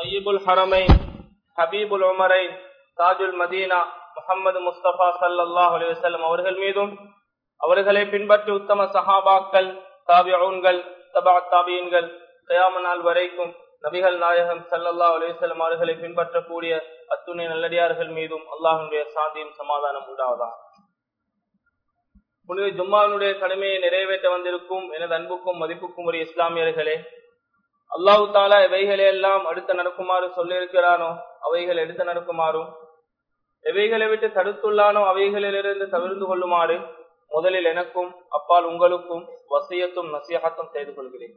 طيب الحرمين حبيب العمرين Taj Medina Mohammed Mustafa சல்லாஹ் அலிவசல்லம் அவர்கள் மீதும் அவர்களை பின்பற்றி உத்தம சஹாபாக்கள் தாபியூன்கள் தபா தாபியன்கள் கயாம நாள் வரைக்கும் நபிகள் நாயகம் சல்லல்லா அலிவசல்லம் அவர்களை பின்பற்றக்கூடிய அத்துணை நல்லடியார்கள் மீதும் அல்லாஹனுடைய சாந்தியும் சமாதானம் உண்டாவதா புனித ஜும்மாவினுடைய கடமையை நிறைவேற்ற வந்திருக்கும் எனது அன்புக்கும் மதிப்புக்கும் ஒரு இஸ்லாமியர்களே அல்லாஹு தாலா எவைகளை எல்லாம் அடுத்து நடக்குமாறு சொல்லியிருக்கிறானோ அவைகள் எடுத்து நடக்குமாறும் எவைகளை விட்டு தடுத்துள்ளானோ அவைகளிலிருந்து தவிர்த்து கொள்ளுமாறு முதலில் எனக்கும் அப்பால் உங்களுக்கும் வசியத்தும் நசியகத்தும் செய்து கொள்கிறேன்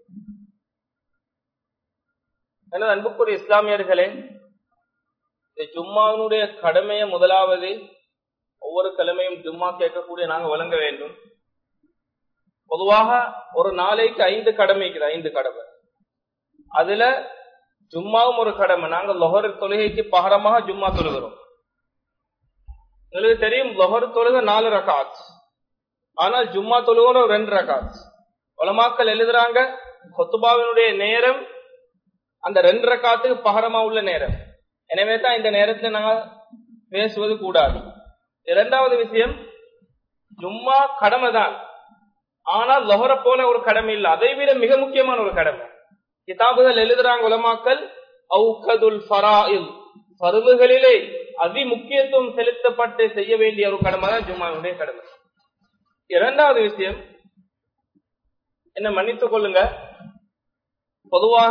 எனது அன்புக்குரிய இஸ்லாமியர்களே இந்த ஜும்மாவினுடைய கடமையை முதலாவது ஒவ்வொரு கிழமையும் ஜும்மா கேட்கக்கூடிய நாங்க வழங்க வேண்டும் பொதுவாக ஒரு நாளைக்கு ஐந்து கடமைக்குது ஐந்து கடமை அதுல ஜும்மாவும் ஒரு கடமை நாங்க லொஹர் தொழுகைக்கு பகரமாக ஜும்மா தொழுகிறோம் உங்களுக்கு தெரியும் லொஹர் தொழுகை நாலு ரகாத் ஆனால் ஜும்மா தொழுகிறோம் ரெண்டு ரகாத் உலமாக்கள் எழுதுறாங்க கொத்துபாவினுடைய நேரம் அந்த ரெண்டு ரகாத்துக்கு பகரமா உள்ள நேரம் எனவே தான் இந்த நேரத்துல நாங்க பேசுவது கூடாது இரண்டாவது விஷயம் ஜும்மா கடமை தான் ஆனால் லொஹர போல ஒரு கடமை இல்லை அதை விட மிக முக்கியமான ஒரு கடமை கிதாபுகள் எழுதுறாங்க உலமாக்கல் அவுகதுல் ஃபராயில் பருவுகளிலே அதி முக்கியத்துவம் செலுத்தப்பட்டு செய்ய வேண்டிய ஒரு கடமை தான் ஜும்மாவுடைய கடமை இரண்டாவது விஷயம் என்ன மன்னித்துக் கொள்ளுங்க பொதுவாக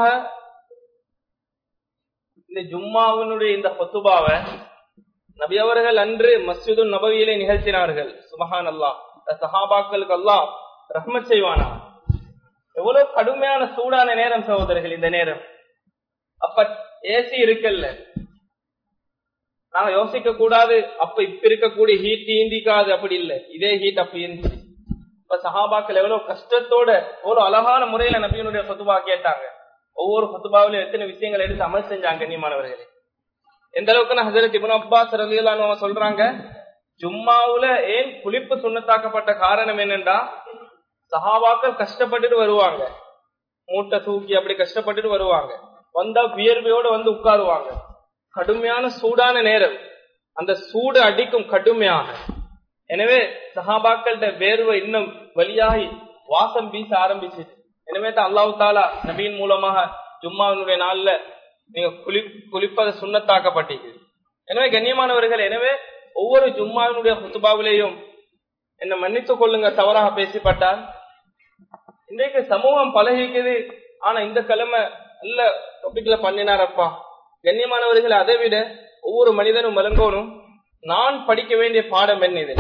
இந்த ஜும்மாவினுடைய இந்த பொத்துபாவை நபி அவர்கள் அன்று மஸ்ஜிது நபவியிலே நிகழ்த்தினார்கள் சுமஹான் அல்லா சஹாபாக்களுக்கு அல்லா ரஹ்மத் செய்வானா எவ்வளவு கடுமையான சூடான நேரம் சகோதரர்கள் இந்த நேரம் அப்ப ஏசி இருக்குல்ல நாங்க யோசிக்க கூடாது அப்ப இப்ப இருக்கக்கூடிய ஹீட் ஈந்திக்காது அப்படி இல்ல இதே ஹீட் அப்ப இருந்துச்சு இப்ப சஹாபாக்கள் எவ்வளவு கஷ்டத்தோட ஒரு அழகான முறையில நபியனுடைய சொத்துபா கேட்டாங்க ஒவ்வொரு சொத்துபாவிலும் எத்தனை விஷயங்கள் எடுத்து அமல் செஞ்சாங்க கண்ணியமானவர்களே எந்த அளவுக்கு ஹசரத் இபுன் அப்பாஸ் ரலியல்லாஹு சொல்றாங்க ஜும்மாவுல ஏன் குளிப்பு சுண்ணத்தாக்கப்பட்ட காரணம் என்னண்டா சஹாபாக்கள் கஷ்டப்பட்டுட்டு வருவாங்க மூட்டை தூக்கி அப்படி கஷ்டப்பட்டுட்டு வருவாங்க வந்தா வியர்வையோட வந்து உட்காருவாங்க கடுமையான சூடான நேரம் அந்த சூடு அடிக்கும் கடுமையாக எனவே சஹாபாக்கள்கிட்ட வேர்வை இன்னும் வழியாகி வாசம் வீச ஆரம்பிச்சு எனவே தான் அல்லாஹு தாலா நபியின் மூலமாக ஜும்மாவினுடைய நாள்ல நீங்க குளி குளிப்பதை சுண்ணத்தாக்கப்பட்டீங்க எனவே கண்ணியமானவர்கள் எனவே ஒவ்வொரு ஜும்மாவினுடைய குத்துபாவிலையும் என்ன மன்னித்துக் கொள்ளுங்க தவறாக பேசிப்பட்டால் இன்றைக்கு சமூகம் பழகிக்குது ஆனா இந்த கிழமை நல்ல டாபிக்ல பண்ணினாரப்பா கண்ணியமானவர்கள் அதை விட ஒவ்வொரு மனிதனும் விளங்கணும் நான் படிக்க வேண்டிய பாடம் என்ன இது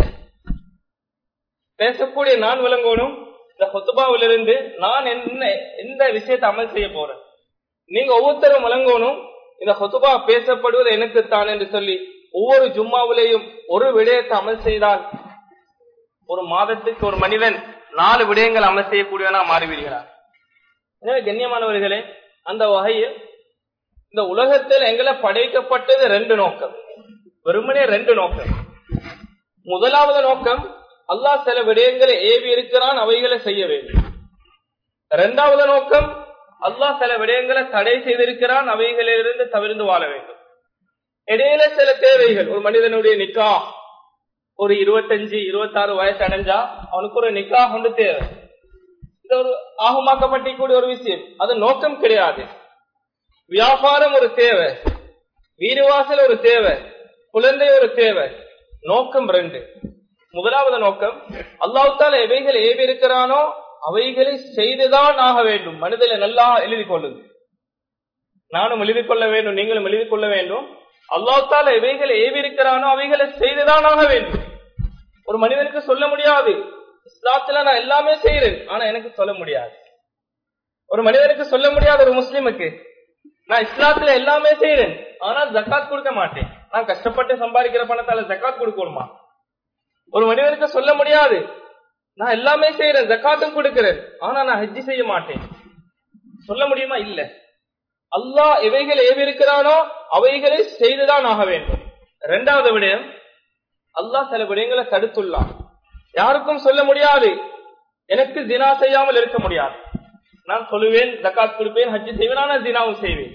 பேசக்கூடிய நான் விளங்கணும் இந்த ஹொத்துபாவிலிருந்து நான் என்ன எந்த விஷயத்தை அமல் செய்ய போறேன் நீங்க ஒவ்வொருத்தரும் விளங்கணும் இந்த ஹொத்துபா பேசப்படுவது எனக்குத்தான் என்று சொல்லி ஒவ்வொரு ஜும்மாவிலேயும் ஒரு விடயத்தை அமல் செய்தால் ஒரு மாதத்துக்கு ஒரு மனிதன் நாலு விடயங்கள் அமல் செய்யக்கூடியவனா மாறிவிடுகிறார் எனவே கண்ணியமானவர்களே அந்த வகையில் இந்த உலகத்தில் எங்களை படைக்கப்பட்டது ரெண்டு நோக்கம் வெறுமனே ரெண்டு நோக்கம் முதலாவது நோக்கம் அல்லாஹ் சில விடயங்களை ஏவி இருக்கிறான் அவைகளை செய்ய வேண்டும் இரண்டாவது நோக்கம் அல்லாஹ் சில விடயங்களை தடை செய்திருக்கிறான் அவைகளிலிருந்து தவிர்த்து வாழ வேண்டும் இடையில சில தேவைகள் ஒரு மனிதனுடைய நிக்கா ஒரு இருபத்தஞ்சு இருபத்தாறு வயசு அடைஞ்சா அவனுக்கு ஒரு நிக்கா ஒன்று தேவை இது ஒரு ஆகமாக்கப்பட்டிக்கூடிய ஒரு விஷயம் அது நோக்கம் கிடையாது வியாபாரம் ஒரு தேவை வீடு வாசல் ஒரு தேவை குழந்தை ஒரு தேவை நோக்கம் ரெண்டு முதலாவது நோக்கம் அல்லாஹால எவைகள் ஏவி இருக்கிறானோ அவைகளை செய்துதான் ஆக வேண்டும் மனிதனை நல்லா எழுதி கொள்ளுது நானும் எழுதி கொள்ள வேண்டும் நீங்களும் எழுதி கொள்ள வேண்டும் அல்லாஹால எவைகளை ஏவி இருக்கிறானோ அவைகளை செய்துதான் ஆக வேண்டும் ஒரு மனிதனுக்கு சொல்ல முடியாது இஸ்லாத்துல நான் எல்லாமே செய்யறேன் ஆனா எனக்கு சொல்ல முடியாது ஒரு மனிதனுக்கு சொல்ல முடியாது ஒரு முஸ்லிமுக்கு நான் இஸ்லாத்துல எல்லாமே செய்யறேன் ஆனா ஜக்காத் கொடுக்க மாட்டேன் நான் கஷ்டப்பட்டு சம்பாதிக்கிற பணத்தால ஜக்காத் கொடுக்கணுமா ஒரு மனிதனுக்கு சொல்ல முடியாது நான் எல்லாமே செய்யறேன் ஜக்காத்தும் கொடுக்கிறேன் ஆனா நான் ஹஜ்ஜி செய்ய மாட்டேன் சொல்ல முடியுமா இல்ல அல்லாஹ் எவைகள் ஏவிருக்கிறானோ அவைகளை செய்துதான் ஆக வேண்டும் இரண்டாவது விடயம் அல்லாஹ் சில விடயங்களை தடுத்துள்ளான் யாருக்கும் சொல்ல முடியாது எனக்கு தினா செய்யாமல் இருக்க முடியாது நான் சொல்லுவேன் ஜக்காத் கொடுப்பேன் ஹஜ்ஜி செய்வேன் ஆனால் தினாவும் செய்வேன்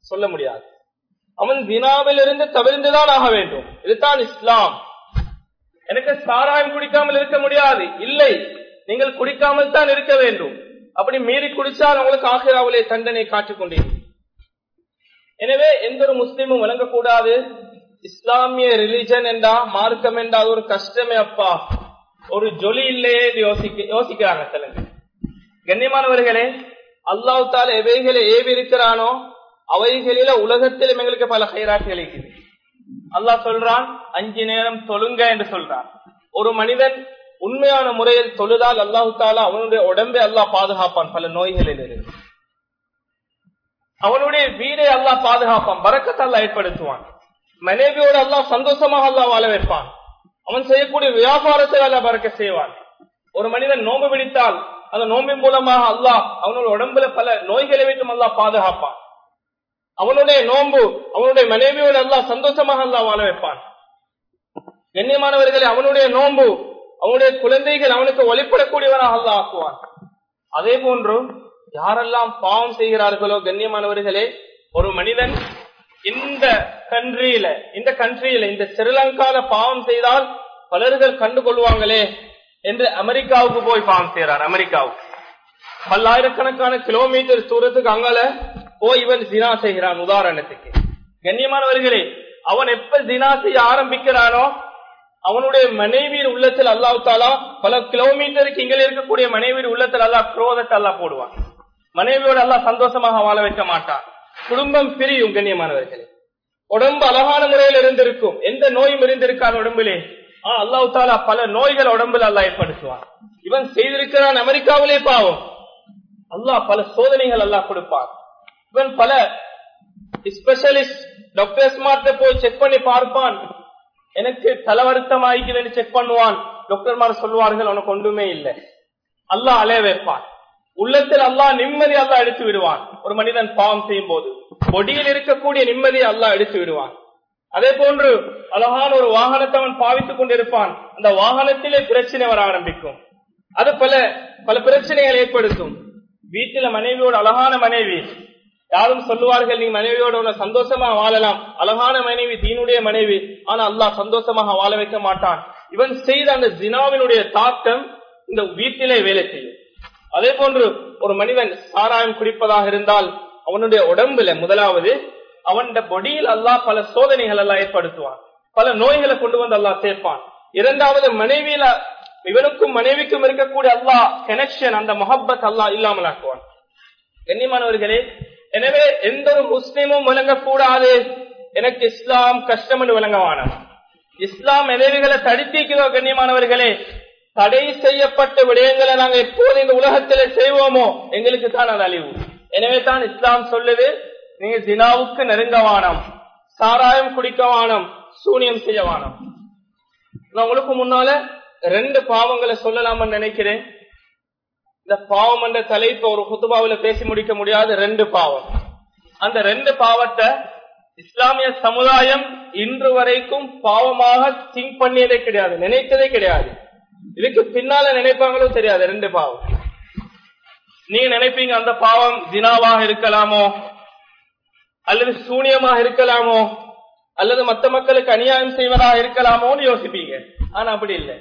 சொல்ல முடியாது அவன் தினாவிலிருந்து தவிர்ந்துதான் ஆக வேண்டும் இதுதான் இஸ்லாம் எனக்கு சாராயம் குடிக்காமல் இருக்க முடியாது இல்லை நீங்கள் குடிக்காமல் தான் இருக்க வேண்டும் அப்படி மீறி குடிச்சால் உங்களுக்கு ஆகிராவிலே தண்டனை காட்டிக் கொண்டீர்கள் எனவே எந்த ஒரு முஸ்லீமும் விளங்கக்கூடாது இஸ்லாமிய ரிலிஜன் என்றா மார்க்கம் என்றா அது ஒரு கஷ்டமே அப்பா ஒரு ஜொலி இல்லையே இது யோசிக்க யோசிக்கிறாங்க சிலங்க கண்ணியமானவர்களே அல்லாஹ் தால எவைகளை ஏவி இருக்கிறானோ அவைகளில உலகத்திலும் எங்களுக்கு பல கைராட்சிகள் இருக்குது அல்லாஹ் சொல்றான் அஞ்சு நேரம் தொழுங்க என்று சொல்றான் ஒரு மனிதன் உண்மையான முறையில் தொழுதால் அல்லாஹு தாலா அவனுடைய உடம்பை அல்லாஹ் பாதுகாப்பான் பல நோய்களில் இருந்து அவனுடைய வீடை அல்லாஹ் பாதுகாப்பான் பறக்கத்தை அல்லாஹ் ஏற்படுத்துவான் மனைவியோடு அல்லாஹ் சந்தோஷமாக அல்லாஹ் வாழ வைப்பான் அவன் செய்யக்கூடிய வியாபாரத்தை அல்லாஹ் பறக்க செய்வான் ஒரு மனிதன் நோம்பு பிடித்தால் அந்த நோம்பின் மூலமாக அல்லாஹ் அவனுடைய உடம்புல பல நோய்களை விட்டும் அல்லாஹ் பாதுகாப்பான் அவனுடைய நோன்பு அவனுடைய மனைவியோடு அல்லாஹ் சந்தோஷமாக அல்லாஹ் வாழ வைப்பான் கண்ணியமானவர்களே அவனுடைய நோன்பு அவனுடைய குழந்தைகள் அவனுக்கு வழிபடக்கூடியவனாக அல்லாஹ் ஆக்குவான் அதே போன்று யாரெல்லாம் பாவம் செய்கிறார்களோ கண்ணியமானவர்களே ஒரு மனிதன் இந்த கண்ட்ரியில இந்த கண்ட்ரியில இந்த ஸ்ரீலங்கால பாவம் செய்தால் பலர்கள் கண்டு கொள்வாங்களே என்று அமெரிக்காவுக்கு போய் பாவம் செய்யறார் அமெரிக்காவுக்கு பல்லாயிரக்கணக்கான கிலோமீட்டர் தூரத்துக்கு அங்கால போய் இவன் ஜினா செய்கிறான் உதாரணத்துக்கு கண்ணியமானவர்களே அவன் எப்ப ஜினா செய்ய ஆரம்பிக்கிறானோ அவனுடைய மனைவியின் உள்ளத்தில் அல்லாஹ் தாலா பல கிலோமீட்டருக்கு இங்கே இருக்கக்கூடிய மனைவியின் உள்ளத்தில் அல்லாஹ் குரோதத்தை அல்லாஹ் போடுவான் மனைவியோடு அல்லாஹ் சந்தோஷமாக வாழ வைக்க மாட்டான் குடும்பம் பிரியும் கண்ணியமானவர்களே உடம்பு அழகான முறையில் இருந்திருக்கும் எந்த நோயும் இருந்திருக்கான் உடம்பிலே ஆனா அல்லாஹ் தாலா பல நோய்கள் உடம்புல அல்லாஹ் ஏற்படுத்துவான் இவன் செய்திருக்கிறான் அமெரிக்காவிலே பாவம் அல்லாஹ் பல சோதனைகள் அல்லாஹ் கொடுப்பான் இவன் பல ஸ்பெஷலிஸ்ட் டாக்டர்ஸ் மாட்ட போய் செக் பண்ணி பார்ப்பான் எனக்கு தலவருத்தம் ஆகிக்கிறேன்னு செக் பண்ணுவான் டாக்டர்மார் சொல்லுவார்கள் உனக்கு ஒன்றுமே இல்லை அல்லாஹ் அலைய வைப்பான் உள்ளத்தில் அல்லாஹ் நிம்மதி அல்லாஹ் எடுத்து விடுவான் ஒரு மனிதன் பாவம் செய்யும் போது பொடியில் இருக்கக்கூடிய நிம்மதியை அல்லாஹ் எடுத்து விடுவான் அதே போன்று அழகான ஒரு வாகனத்தை அவன் பாவித்துக் கொண்டிருப்பான் அந்த வாகனத்திலே பிரச்சனை வர ஆரம்பிக்கும் அது பல பல பிரச்சனைகள் ஏற்படுத்தும் வீட்டில மனைவியோடு அழகான மனைவி யாரும் சொல்லுவார்கள் நீ மனைவியோட உன்னை சந்தோஷமா வாழலாம் அழகான மனைவி தீனுடைய மனைவி ஆனா அல்லாஹ் சந்தோஷமாக வாழ வைக்க மாட்டான் இவன் செய்த அந்த ஜினாவினுடைய தாக்கம் இந்த வீட்டிலே வேலை செய்யும் அதே போன்று ஒரு மனிதன் சாராயம் குடிப்பதாக இருந்தால் அவனுடைய உடம்புல முதலாவது அவன் பொடியில் அல்லாஹ் பல சோதனைகள் எல்லாம் ஏற்படுத்துவான் பல நோய்களை கொண்டு வந்து அல்லாஹ் சேர்ப்பான் இரண்டாவது மனைவியில இவனுக்கும் மனைவிக்கும் இருக்கக்கூடிய அல்லாஹ் கனெக்ஷன் அந்த மொஹப்பத் அல்லாஹ் இல்லாமல் ஆக்குவான் கண்ணியமானவர்களே எனவே எந்த ஒரு முஸ்லீமும் விளங்கக்கூடாது எனக்கு இஸ்லாம் கஷ்டம் என்று விளங்கவான இஸ்லாம் எதிரிகளை தடுத்திக்கிறோ கண்ணியமானவர்களே தடை செய்யப்பட்ட விடயங்களை நாங்க எப்போது இந்த உலகத்தில செய்வோமோ எங்களுக்கு தான் அது அழிவு எனவே தான் இஸ்லாம் சொல்லுது நீங்க தினாவுக்கு நெருங்க வானம் சாராயம் குடிக்க வானம் சூனியம் செய்ய வானம் நான் உங்களுக்கு முன்னால ரெண்டு பாவங்களை சொல்லலாம்னு நினைக்கிறேன் இந்த பாவம் என்ற தலைப்பு ஒரு குத்துபாவில பேசி முடிக்க முடியாது ரெண்டு பாவம் அந்த ரெண்டு பாவத்தை இஸ்லாமிய சமுதாயம் இன்று வரைக்கும் பாவமாக திங்க் பண்ணியதே கிடையாது நினைத்ததே கிடையாது இதுக்கு பின்னால நினைப்பாங்களோ தெரியாது ரெண்டு பாவம் நீங்க நினைப்பீங்க அந்த பாவம் ஜினாவாக இருக்கலாமோ அல்லது சூனியமாக இருக்கலாமோ அல்லது மத்த மக்களுக்கு அநியாயம் செய்வதாக இருக்கலாமோன்னு யோசிப்பீங்க ஆனா அப்படி இல்லை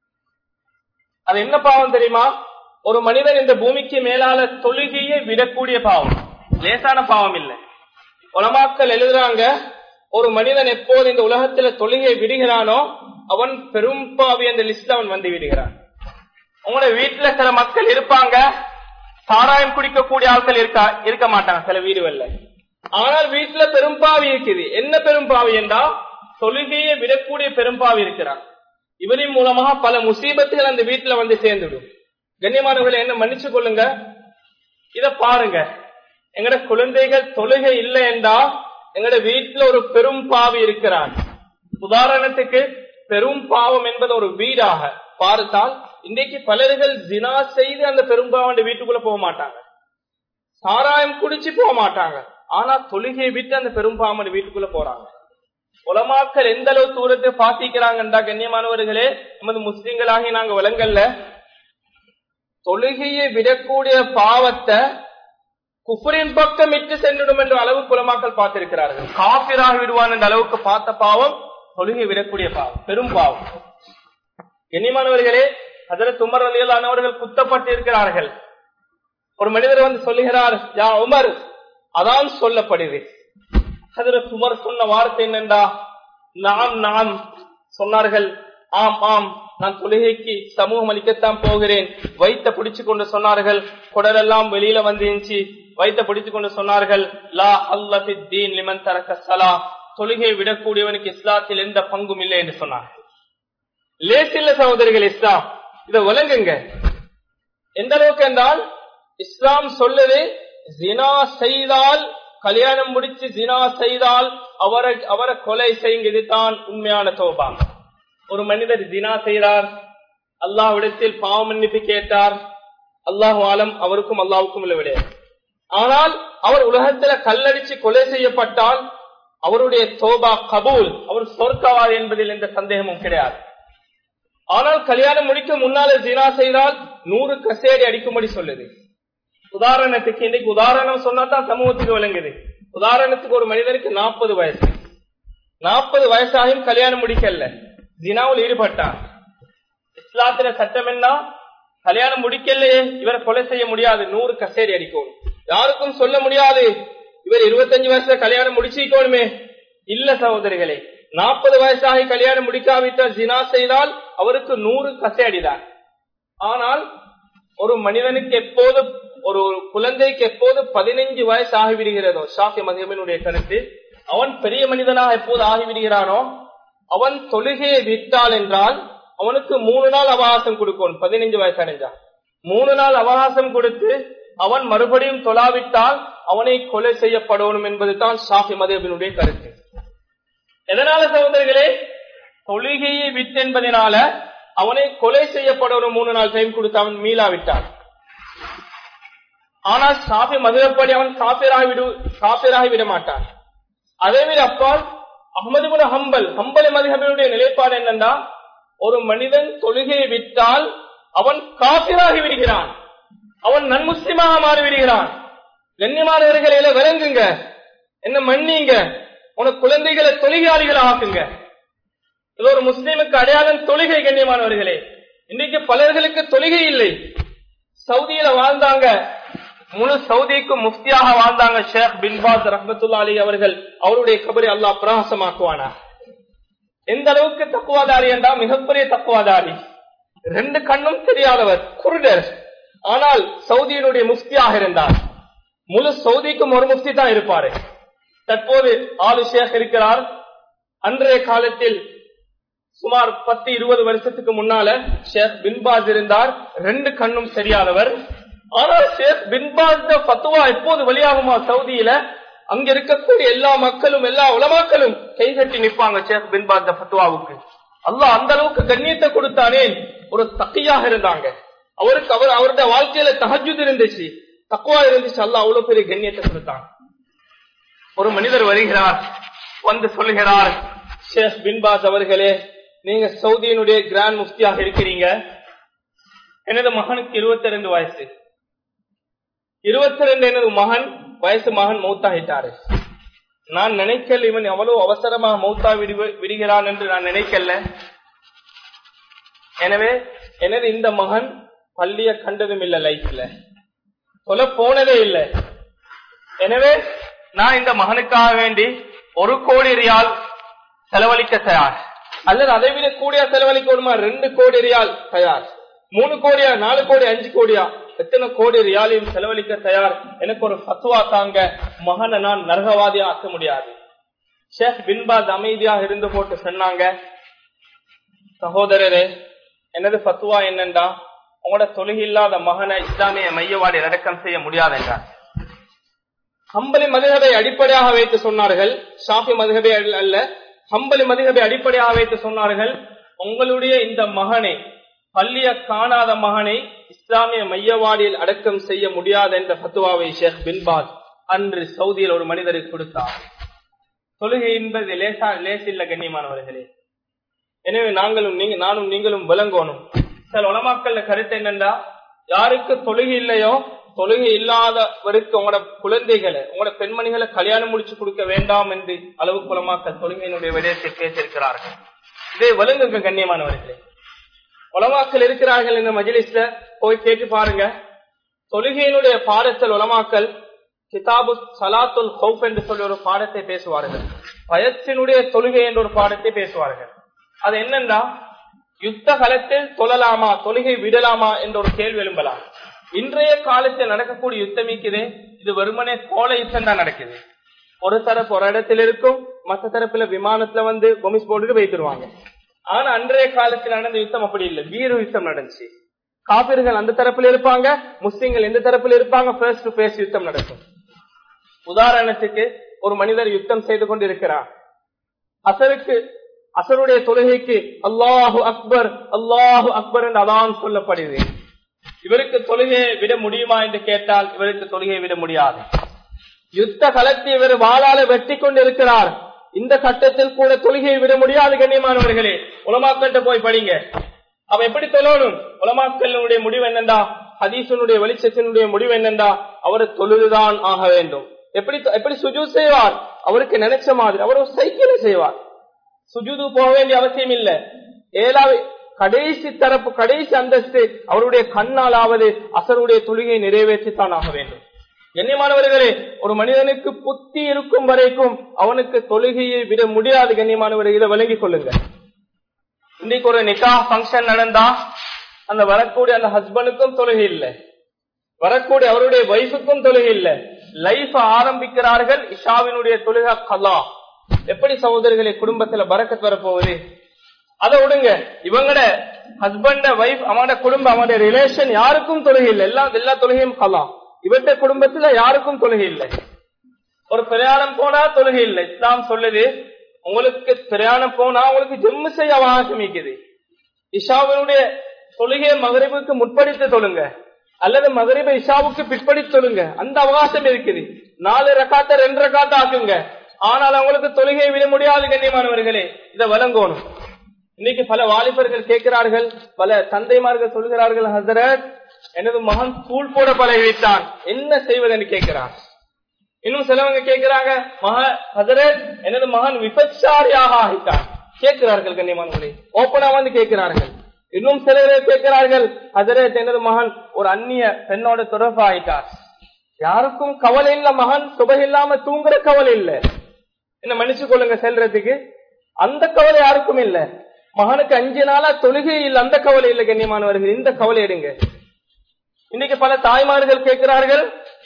அது என்ன பாவம் தெரியுமா ஒரு மனிதன் இந்த பூமிக்கு மேலால தொழுகையை விடக்கூடிய பாவம் லேசான பாவம் இல்லை உலமாக்கள் எழுதுறாங்க ஒரு மனிதன் எப்போது இந்த உலகத்துல தொழுகை விடுகிறானோ அவன் பெரும்பாவி அந்த லிஸ்ட்ல அவன் வந்து விடுகிறான் உங்களோட வீட்டுல சில மக்கள் இருப்பாங்க சாராயம் குடிக்கக்கூடிய ஆட்கள் இருக்கா இருக்க மாட்டாங்க சில வீடுகள்ல ஆனால் வீட்டுல பெரும்பாவி இருக்குது என்ன பெரும்பாவி என்றா தொழுகையை விடக்கூடிய பெரும்பாவி இருக்கிறான் இவரின் மூலமாக பல முசீபத்துகள் அந்த வீட்டுல வந்து சேர்ந்துடும் கண்ணியமானவர்களை என்ன மன்னிச்சு கொள்ளுங்க இத பாருங்க எங்கட குழந்தைகள் தொழுகை இல்லை என்றா எங்கட வீட்டுல ஒரு பெரும் பாவி இருக்கிறான் உதாரணத்துக்கு பெரும் பாவம் என்பது ஒரு வீடாக பார்த்தால் இன்றைக்கு பலர்கள் ஜினா செய்து அந்த பெரும்பாவண்ட வீட்டுக்குள்ள போக மாட்டாங்க சாராயம் குடிச்சு போக மாட்டாங்க ஆனா தொழுகையை விட்டு அந்த பெரும்பாவண்ட வீட்டுக்குள்ள போறாங்க உலமாக்கள் எந்த அளவு தூரத்தை பாத்திக்கிறாங்கன்றா கண்ணியமானவர்களே நமது முஸ்லிம்களாகி நாங்க விலங்கல்ல தொழுகையை விடக்கூடிய பாவத்தை குஃபரின் பக்கம் இட்டு சென்றிடும் என்ற அளவு குலமாக்கள் பார்த்திருக்கிறார்கள் காபிராகி விடுவான் என்ற அளவுக்கு பார்த்த பாவம் தொழுகை விடக்கூடிய பாவம் பெரும் பாவம் கண்ணியமானவர்களே அதில் துமர் அலியலானவர்கள் குத்தப்பட்டு இருக்கிறார்கள் ஒரு மனிதர் வந்து சொல்லுகிறார் யா உமர் அதான் சொல்லப்படுது அதில் துமர் சொன்ன வார்த்தை என்னண்டா நாம் நாம் சொன்னார்கள் ஆம் ஆம் நான் தொழுகைக்கு சமூகம் அளிக்கத்தான் போகிறேன் வைத்த பிடிச்சு கொண்டு சொன்னார்கள் குடலெல்லாம் வெளியில வந்துச்சு வைத்த பிடிச்சு கொண்டு சொன்னார்கள் லா அல்லீன் லிமன் தரக்க சலா தொழுகை விடக்கூடியவனுக்கு இஸ்லாத்தில் எந்த பங்கும் இல்லை என்று சொன்னார்கள் லேசில்ல சகோதரிகள் இஸ்லாம் இதை விளங்குங்க எந்த அளவுக்கு என்றால் இஸ்லாம் சொல்லுது ஜினா செய்தால் கல்யாணம் முடிச்சு ஜினா செய்தால் அவரை அவரை கொலை செய்யுங்க இதுதான் உண்மையான தோபா ஒரு மனிதர் ஜினா செய்கிறார் அல்லாஹ்விடத்தில் பாவ மன்னிப்பு கேட்டார் அல்லாஹ் ஆலம் அவருக்கும் அல்லாவுக்கும் உள்ள விடையாது ஆனால் அவர் உலகத்துல கல்லடிச்சு கொலை செய்யப்பட்டால் அவருடைய தோபா கபூல் அவர் சொர்க்கவார் என்பதில் எந்த சந்தேகமும் கிடையாது ஆனால் கல்யாணம் முடிக்க முன்னால ஜினா செய்தால் நூறு கசேடி அடிக்கும்படி சொல்லுது உதாரணத்துக்கு இன்னைக்கு உதாரணம் சொன்னாதான் சமூகத்துக்கு விளங்குது உதாரணத்துக்கு ஒரு மனிதருக்கு நாற்பது வயசு நாற்பது வயசாகியும் கல்யாணம் முடிக்கல ஜினாவில் ஈடுபட்டார் இஸ்லாத்துல சட்டம் என்ன கல்யாணம் முடிக்கலையே இவரை கொலை செய்ய முடியாது நூறு கசேரி அடிக்கணும் யாருக்கும் சொல்ல முடியாது இவர் இருபத்தஞ்சு வயசுல கல்யாணம் முடிச்சிக்கணுமே இல்ல சகோதரிகளே நாற்பது வயசாகி கல்யாணம் முடிக்காவிட்டால் ஜினா செய்தால் அவருக்கு நூறு கசையடிதான் ஆனால் ஒரு மனிதனுக்கு எப்போது ஒரு குழந்தைக்கு எப்போது பதினைஞ்சு வயசு ஆகிவிடுகிறதோ ஷாஃபி மதியமனுடைய கருத்து அவன் பெரிய மனிதனாக எப்போது ஆகிவிடுகிறானோ அவன் தொழுகையை விட்டால் என்றால் அவனுக்கு மூணு நாள் அவகாசம் கொடுக்கணும் பதினைஞ்சு வயசு அடைஞ்சான் மூணு நாள் அவகாசம் கொடுத்து அவன் மறுபடியும் தொழாவிட்டால் அவனை கொலை செய்யப்படணும் என்பது தான் ஷாஃபி மதேபினுடைய கருத்து எதனால சகோதரர்களே தொழுகையை விட்டு என்பதனால அவனை கொலை செய்யப்படணும் மூணு நாள் டைம் கொடுத்து அவன் மீளாவிட்டான் ஆனால் ஷாஃபி மதுரப்படி அவன் காபிராகி விடு காபிராகி விட மாட்டான் அதே மாதிரி அப்பால் அஹமது குன ஹம்பல் ஹம்பல் மதுஹபினுடைய நிலைப்பாடு என்னன்னா ஒரு மனிதன் தொழுகையை விட்டால் அவன் காபிராகி விடுகிறான் அவன் நன்முஸ்லிமாக மாறி விடுகிறான் கண்ணியமானவர்களை விளங்குங்க என்ன மன்னிங்க உனக்கு குழந்தைகளை தொழுகையாளிகளை ஆக்குங்க இது ஒரு முஸ்லீமுக்கு அடையாளம் தொழுகை கண்ணியமானவர்களே இன்னைக்கு பலர்களுக்கு தொழுகை இல்லை சவுதியில வாழ்ந்தாங்க முழு சவுதிக்கு முஃப்தியாக வாழ்ந்தாங்க ஷேக் பின்பாஸ் ரஹமத்துல்லா அலி அவர்கள் அவருடைய கபரை அல்லாஹ் பிரகாசமாக்குவானா எந்த அளவுக்கு தக்குவாதாரி என்றா மிகப்பெரிய தக்குவாதாரி ரெண்டு கண்ணும் தெரியாதவர் குருடர் ஆனால் சவுதியினுடைய முஃப்தியாக இருந்தார் முழு சவுதிக்கும் ஒரு முஃப்தி தான் இருப்பாரு தற்போது ஆலு ஷேக் இருக்கிறார் அன்றைய காலத்தில் சுமார் பத்து இருபது வருஷத்துக்கு முன்னால ஷேக் பின்பாஸ் இருந்தார் ரெண்டு கண்ணும் தெரியாதவர் ஆனால் ஷேக் பின்பாஸ் பத்துவா எப்போது வெளியாகுமா சவுதியில அங்க இருக்கக்கூடிய எல்லா மக்களும் எல்லா உலமாக்களும் கைகட்டி நிற்பாங்க ஷேக் பின்பாஸ் பத்துவாவுக்கு அல்லாஹ் அந்த அளவுக்கு கண்ணியத்தை கொடுத்தானே ஒரு தக்கையாக இருந்தாங்க அவருக்கு அவர் அவருடைய வாழ்க்கையில தஹஜுத் இருந்துச்சு தக்குவா இருந்துச்சு அல்லாஹ் அவ்வளவு பெரிய கண்ணியத்தை கொடுத்தாங்க ஒரு மனிதர் வருகிறார் வந்து சொல்லுகிறார் ஷேக் பின்பாஸ் அவர்களே நீங்க சவுதியினுடைய கிராண்ட் முஃப்தியாக இருக்கிறீங்க எனது மகனுக்கு இருபத்தி ரெண்டு வயசு இருபத்தி ரெண்டு எனது மகன் வயசு மகன் மௌத்தாகிட்டாரு நான் நினைக்கல இவன் எவ்வளவு அவசரமாக மௌத்தா விடுகிறான் என்று நான் நினைக்கல எனவே எனது இந்த மகன் பள்ளிய கண்டதும் இல்ல லைஃப்ல சொல்ல போனதே இல்லை எனவே நான் இந்த மகனுக்காக வேண்டி ஒரு கோடி ரியால் செலவழிக்க தயார் அல்லது அதை விட கூடியா செலவழிக்கணுமா ரெண்டு கோடி ரியால் தயார் மூணு கோடியா நாலு கோடி அஞ்சு கோடியா எத்தனை கோடி ரியாலையும் செலவழிக்க தயார் எனக்கு ஒரு பத்துவா தாங்க மகனை நான் நரகவாதியா ஆக்க முடியாது ஷேக் பின்பாஸ் அமைதியாக இருந்து போட்டு சொன்னாங்க சகோதரரே எனது பத்துவா என்னண்டா உங்களோட தொழுகை இல்லாத மகனை இஸ்லாமிய மையவாடி அடக்கம் செய்ய முடியாது என்றார் ஹம்பலி மதுகபை அடிப்படையாக வைத்து சொன்னார்கள் ஷாஃபி மதுகபை அல்ல ஹம்பலி மதுகபை அடிப்படையாக வைத்து சொன்னார்கள் உங்களுடைய இந்த மகனை பள்ளிய காணாத மகனை இஸ்லாமிய மையவாடியில் அடக்கம் செய்ய முடியாது என்ற பத்துவாவை ஷேக் பின்பாஸ் அன்று சவுதியில் ஒரு மனிதருக்கு கொடுத்தார் தொழுகை என்பது லேசா லேசில்ல கண்ணியமானவர்களே எனவே நாங்களும் நீங்க நானும் நீங்களும் விளங்கணும் சில உலமாக்கல்ல கருத்து என்னன்னா யாருக்கு தொழுகை இல்லையோ தொழுகை இல்லாதவருக்கு உங்களோட குழந்தைகளை உங்களோட பெண்மணிகளை கல்யாணம் முடிச்சு கொடுக்க வேண்டாம் என்று அளவு குலமாக்கள் தொழுகையினுடைய விடயத்தை பேசியிருக்கிறார்கள் இதை வழங்குங்க கண்ணியமானவர்களே உலமாக்கள் இருக்கிறார்கள் இந்த மஜிலிஸ்ல போய் கேட்டு பாருங்க தொழுகையினுடைய பாடத்தில் உலமாக்கல் கிதாபு சலாத்துல் ஹவுப் என்று சொல்லி ஒரு பாடத்தை பேசுவார்கள் பயத்தினுடைய தொழுகை என்ற ஒரு பாடத்தை பேசுவார்கள் அது என்னன்னா யுத்த காலத்தில் தொழலாமா தொழுகை விடலாமா என்ற ஒரு கேள்வி எழும்பலாம் இன்றைய காலத்தில் நடக்கக்கூடிய யுத்தம் இருக்குதே இது வெறுமனே கோல யுத்தம் தான் நடக்குது ஒரு தரப்பு ஒரு இடத்துல இருக்கும் மற்ற தரப்புல விமானத்துல வந்து பொமிஸ் போட்டுட்டு வைத்துருவாங்க ஆனா அன்றைய காலத்தில் நடந்த யுத்தம் அப்படி இல்லை வீர யுத்தம் நடந்துச்சு காபிர்கள் அந்த தரப்புல இருப்பாங்க முஸ்லிம்கள் எந்த தரப்புல இருப்பாங்க ஃபேஸ் டு ஃபேஸ் யுத்தம் நடக்கும் உதாரணத்துக்கு ஒரு மனிதர் யுத்தம் செய்து கொண்டிருக்கிறார் அசருக்கு அசருடைய தொழுகைக்கு அல்லாஹு அக்பர் அல்லாஹு அக்பர் என்று அதான் சொல்லப்படுது இவருக்கு தொழுகையை விட முடியுமா என்று கேட்டால் இவருக்கு தொழுகையை விட முடியாது யுத்த களத்தை இவர் வாளால வெட்டி கொண்டிருக்கிறார் இந்த கட்டத்தில் கூட தொழுகையை விட முடியாது கண்ணியமானவர்களே உலமாக்கள்கிட்ட போய் படிங்க அவ எப்படி தொழணும் உலமாக்களுடைய முடிவு என்னண்டா ஹதீசனுடைய வெளிச்சத்தினுடைய முடிவு என்னண்டா அவர் தொழுதுதான் ஆக வேண்டும் எப்படி எப்படி சுஜு செய்வார் அவருக்கு நினைச்ச மாதிரி அவர் ஒரு சைக்கிளை செய்வார் சுஜுது போக வேண்டிய அவசியம் இல்ல ஏழாவது கடைசி தரப்பு கடைசி அந்தஸ்து அவருடைய கண்ணாலாவது அசருடைய தொழுகையை நிறைவேற்றித்தான் ஆக வேண்டும் கண்ணியமானவர்களே ஒரு மனிதனுக்கு புத்தி இருக்கும் வரைக்கும் அவனுக்கு தொழுகையை விட முடியாது கண்ணியமானவர்கள் இதை விளங்கிக் கொள்ளுங்க இன்னைக்கு ஒரு நிக்கா பங்கன் நடந்தா அந்த வரக்கூடிய அந்த ஹஸ்பண்டுக்கும் தொழுகை இல்லை வரக்கூடிய அவருடைய வைஃபுக்கும் தொழுகை இல்லை லைஃப் ஆரம்பிக்கிறார்கள் இஷாவினுடைய தொழுகை கலா எப்படி சகோதரிகளை குடும்பத்துல பறக்கத் வரப்போகுது அதை விடுங்க இவங்கட ஹஸ்பண்ட வைஃப் அவனோட குடும்பம் அவனோட ரிலேஷன் யாருக்கும் தொழுகை இல்லை எல்லா எல்லா தொழுகையும் கலா இவற்ற குடும்பத்துல யாருக்கும் தொழுகை இல்லை ஒரு பிரயாணம் போனா தொழுகை இல்லை இஸ்லாம் சொல்லுது உங்களுக்கு பிரயாணம் போனா உங்களுக்கு ஜெம்மு செய்ய அவகாசம் இருக்குது இஷாவினுடைய தொழுகையை மகரிபுக்கு முற்படித்து தொழுங்க அல்லது மகரிப இஷாவுக்கு பிற்படி தொழுங்க அந்த அவகாசம் இருக்குது நாலு ரக்காத்த ரெண்டு ரக்காத்த ஆக்குங்க ஆனால் அவங்களுக்கு தொழுகையை விட முடியாது கண்ணியமானவர்களே இதை வழங்கணும் இன்னைக்கு பல வாலிபர்கள் கேட்கிறார்கள் பல தந்தைமார்கள் சொல்கிறார்கள் ஹசரத் எனது மகன் ஸ்கூல் போட பழகிவிட்டான் என்ன செய்வதுன்னு கேட்கிறார் இன்னும் சிலவங்க கேட்கிறாங்க மக ஹசரத் எனது மகன் விபச்சாரியாக ஆகிட்டான் கேட்கிறார்கள் கண்ணியமானவர்களே ஓப்பனா வந்து கேட்கிறார்கள் இன்னும் சில பேர் கேட்கிறார்கள் ஹசரத் எனது மகன் ஒரு அந்நிய பெண்ணோட தொடர்பு ஆயிட்டார் யாருக்கும் கவலை இல்ல மகன் சுபை இல்லாம தூங்குற கவலை இல்ல என்ன மன்னிச்சு கொள்ளுங்க செல்றதுக்கு அந்த கவலை யாருக்கும் இல்ல மகனுக்கு அஞ்சு நாளா தொழுகை இல்ல அந்த கவலை இல்ல கண்ணியமானவர்கள் இந்த கவலை எடுங்க இன்னைக்கு பல தாய்மார்கள் கேட்கிறார்கள்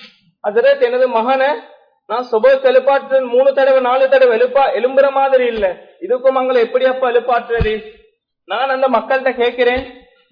ஹசரத் எனது மகனை நான் சுப எழுப்பாற்று மூணு தடவை நாலு தடவை எழுப்பா எழும்புற மாதிரி இல்ல இதுக்கும் மங்களை எப்படி அப்ப எழுப்பாற்றுறது நான் அந்த மக்கள்கிட்ட கேட்கிறேன்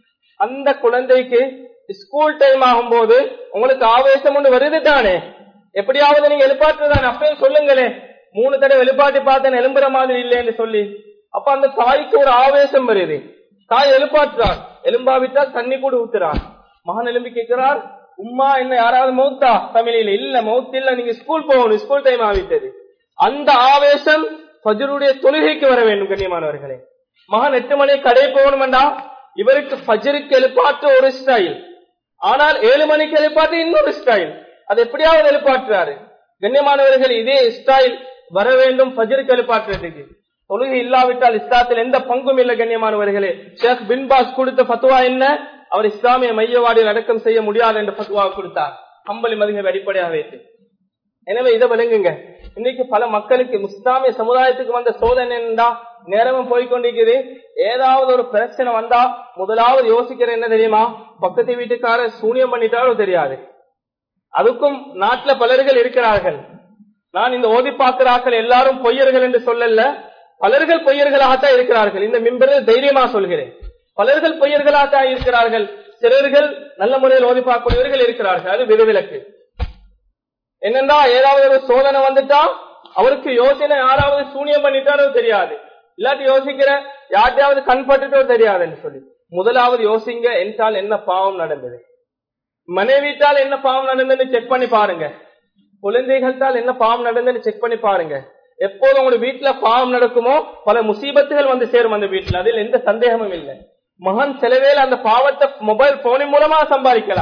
அந்த குழந்தைக்கு ஸ்கூல் டைம் ஆகும்போது உங்களுக்கு ஆவேசம் ஒன்று வருது தானே எப்படியாவது நீங்க எழுப்பாற்றுதானே அப்பயும் சொல்லுங்களே மூணு தடவை எழுப்பாட்டி பார்த்தேன் எழும்புற மாதிரி இல்லைன்னு சொல்லி அப்ப அந்த தாய்க்கு ஒரு ஆவேசம் வருது தாய் எழுப்பாற்றுறான் எலும்பாவிட்டால் தண்ணி கூட ஊத்துறான் மகன் எழும்பி கேட்கிறார் உம்மா என்ன யாராவது மௌத்தா தமிழில இல்ல மௌத் இல்ல நீங்க ஸ்கூல் போகணும் ஸ்கூல் டைம் ஆகிட்டது அந்த ஆவேசம் ஃபஜருடைய தொழுகைக்கு வர வேண்டும் கண்ணியமானவர்களே மகன் எட்டு மணி கடை போகணும்டா இவருக்கு ஃபஜருக்கு எழுப்பாற்ற ஒரு ஸ்டைல் ஆனால் ஏழு மணிக்கு எழுப்பாற்ற இன்னொரு ஸ்டைல் அது எப்படியாவது எழுப்பாற்றுறாரு கண்ணியமானவர்கள் இதே ஸ்டைல் வர வேண்டும் ஃபஜருக்கு எழுப்பாற்றுறதுக்கு தொழுகை இல்லாவிட்டால் இஸ்லாத்தில் எந்த பங்கும் இல்லை கண்ணியமானவர்களே ஷேக் பின்பாஸ் கொடுத்த ஃபத்துவா என்ன அவர் இஸ்லாமிய மையவாடியில் அடக்கம் செய்ய முடியாது என்ற ஃபத்துவா கொடுத்தார் கம்பளி மதிகை அடிப்படையாக வைத்து எனவே இதை விளங்குங்க இன்னைக்கு பல மக்களுக்கு இஸ்லாமிய சமுதாயத்துக்கு வந்த சோதனை என்னடா நேரமும் போய்கொண்டிருக்குது ஏதாவது ஒரு பிரச்சனை வந்தா முதலாவது யோசிக்கிற என்ன தெரியுமா பக்கத்து வீட்டுக்காரர் சூனியம் பண்ணிட்டாலும் தெரியாது அதுக்கும் நாட்டுல பலர்கள் இருக்கிறார்கள் நான் இந்த ஓதி பார்க்கிறார்கள் எல்லாரும் பொய்யர்கள் என்று சொல்லல பலர்கள் பொய்யர்களாகத்தான் இருக்கிறார்கள் இந்த மிம்பரில் தைரியமா சொல்கிறேன் பலர்கள் பொய்யர்களாகத்தான் இருக்கிறார்கள் சிலர்கள் நல்ல முறையில் ஓதி பார்க்கக்கூடியவர்கள் இருக்கிறார்கள் அது விதிவிலக்கு என்னண்டா ஏதாவது ஒரு சோதனை வந்துட்டா அவருக்கு யோசனை யாராவது சூனியம் பண்ணிட்டாரோ தெரியாது இல்லாட்டி யோசிக்கிற யார்ட்டையாவது கண் பட்டுட்டோ தெரியாதுன்னு சொல்லி முதலாவது யோசிங்க என்றால் என்ன பாவம் நடந்தது மனைவிட்டால் என்ன பாவம் நடந்ததுன்னு செக் பண்ணி பாருங்க குழந்தைகள்தால் என்ன பாவம் நடந்ததுன்னு செக் பண்ணி பாருங்க எப்போது உங்களுடைய வீட்டுல பாவம் நடக்குமோ பல முசீபத்துகள் வந்து சேரும் அந்த வீட்டுல அதில் எந்த சந்தேகமும் இல்லை மகன் செலவேல அந்த பாவத்தை மொபைல் போனின் மூலமா சம்பாதிக்கலாம்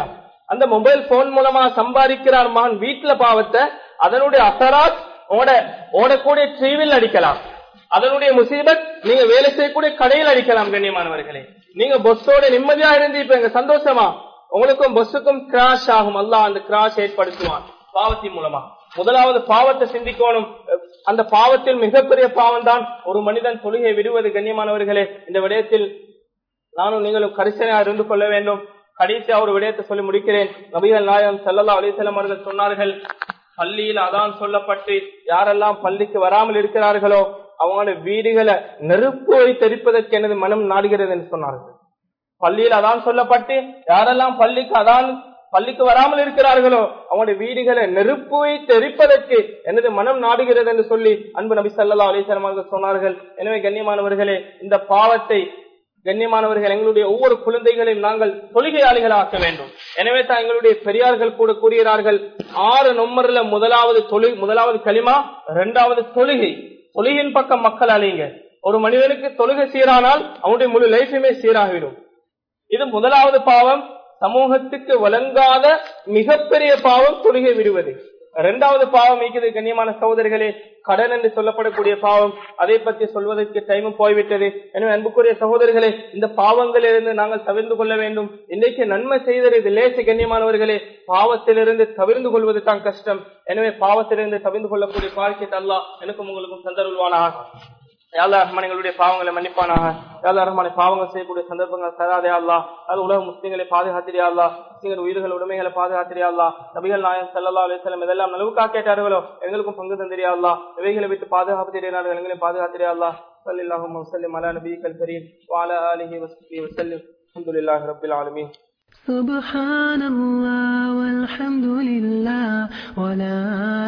அந்த மொபைல் போன் மூலமா சம்பாதிக்கிறார் மகன் வீட்டுல பாவத்தை அதனுடைய அசராத் ஓட ஓடக்கூடிய டிவியில் அடிக்கலாம் அதனுடைய முசீபத் நீங்க வேலை செய்யக்கூடிய கடையில் அடிக்கலாம் கண்ணியமானவர்களே நீங்க பொஸ்ஸோட நிம்மதியா இருந்தீங்க சந்தோஷமா உங்களுக்கும் பொஸ்ஸுக்கும் கிராஷ் ஆகும் அல்லாஹ் அந்த கிராஷ் ஏற்படுத்துவான் பாவத்தின் மூலமா முதலாவது பாவத்தை சிந்திக்கணும் அந்த பாவத்தில் மிகப்பெரிய பாவம் தான் ஒரு மனிதன் தொழுகை விடுவது கண்ணியமானவர்களே இந்த விடயத்தில் நானும் நீங்களும் கரிசனையா இருந்து கொள்ள வேண்டும் கடைசியா ஒரு விடயத்தை சொல்லி முடிக்கிறேன் நபிகள் நாயகம் செல்லல்லா அலிசல்லம் அவர்கள் சொன்னார்கள் பள்ளியில் அதான் சொல்லப்பட்டு யாரெல்லாம் பள்ளிக்கு வராமல் இருக்கிறார்களோ அவங்களோட வீடுகளை நெருப்பு வைத்தெரிப்பதற்கு எனது மனம் நாடுகிறது என்று சொன்னார்கள் பள்ளியில் அதான் சொல்லப்பட்டு யாரெல்லாம் பள்ளிக்கு அதான் பள்ளிக்கு வராமல் இருக்கிறார்களோ அவங்களுடைய வீடுகளை நெருப்பு வைத்து எரிப்பதற்கு எனது மனம் நாடுகிறது என்று சொல்லி அன்பு நபி சல்லா அலிசலம் அவர்கள் சொன்னார்கள் எனவே கண்ணியமானவர்களே இந்த பாவத்தை கண்ணியமானவர்கள் எங்களுடைய ஒவ்வொரு குழந்தைகளையும் நாங்கள் தொழுகையாளிகள் ஆக்க வேண்டும் எனவே தான் எங்களுடைய பெரியார்கள் கூட கூறுகிறார்கள் ஆறு நொம்மர்ல முதலாவது தொழு முதலாவது களிமா இரண்டாவது தொழுகை தொழுகையின் பக்கம் மக்கள் அழிங்க ஒரு மனிதனுக்கு தொழுகை சீரானால் அவனுடைய முழு லைஃபுமே சீராகிவிடும் இது முதலாவது பாவம் சமூகத்துக்கு வழங்காத மிகப்பெரிய பாவம் தொழுகை விடுவது இரண்டாவது பாவம் இருக்குது கண்ணியமான சகோதரிகளே கடன் என்று சொல்லப்படக்கூடிய பாவம் அதை பற்றி சொல்வதற்கு டைமும் போய்விட்டது எனவே அன்புக்குரிய சகோதரிகளே இந்த பாவங்களிலிருந்து நாங்கள் தவிர்ந்து கொள்ள வேண்டும் இன்றைக்கு நன்மை செய்தது இது லேசு கண்ணியமானவர்களே பாவத்திலிருந்து தவிர்ந்து கொள்வது தான் கஷ்டம் எனவே பாவத்திலிருந்து தவிர்ந்து கொள்ளக்கூடிய பாக்கியத்தை அல்லா எனக்கும் உங்களுக்கும் தந்தருள்வானாக யாழ்லா ரஹ்மான் எங்களுடைய பாவங்களை மன்னிப்பானாக யாழ்லா ரஹ்மானை பாவங்கள் செய்யக்கூடிய சந்தர்ப்பங்கள் தராதே அல்லா அது உலக முஸ்லிம்களை பாதுகாத்திரியா அல்லா முஸ்லிம்கள் உயிர்கள் உடைமைகளை பாதுகாத்திரியா அல்லா நபிகள் நாயன் சல்லா அலிஸ்லாம் இதெல்லாம் நலவுக்காக கேட்டார்களோ எங்களுக்கும் பங்கு தந்திரியா அல்லா இவைகளை விட்டு பாதுகாப்பு தெரியார்கள் எங்களையும் பாதுகாத்திரியா அல்லா சல்லாஹும் வசல்லிம் அலா நபி கல்கரீம் வாலா அலிஹி வசல்லி வசல்லிம் அல்ஹம்துலில்லாஹி ரப்பில் ஆலமீன் سبحان الله والحمد لله ولا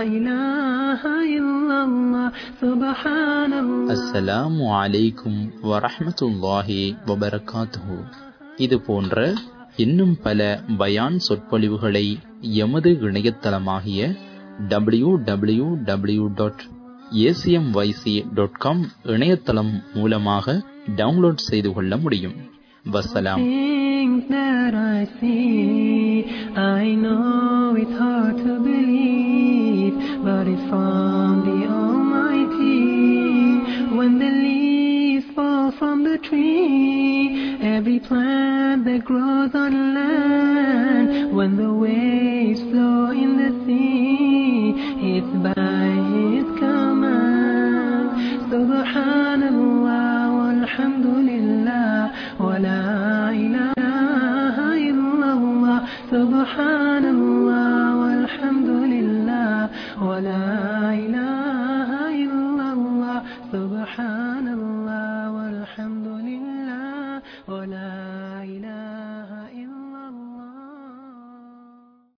إله إلا الله سبحان الله அஸ்ஸலாமு அலைக்கும் வரஹ்மத்துல்லாஹி வபரகாத்துஹு இது போன்ற இன்னும் பல பயான் சொற்பொழிவுகளை எமது இணையதளமாகிய W W W dot ACMYC dot com இணையதளம் மூலமாக டவுன்லோட் செய்து கொள்ள முடியும் வசலாம் Things that I see, I know it's hard to believe, but it's from the Almighty. When the leaves fall from the tree, every plant that grows on land, when the waves flow in the sea, it's by His command. Subhanallah, walhamdulillah, wa la ilaha illallah. Subhanallah, walhamdulillah, wa la ilaha illallah. Subhanallah, walhamdulillah, wa la ilaha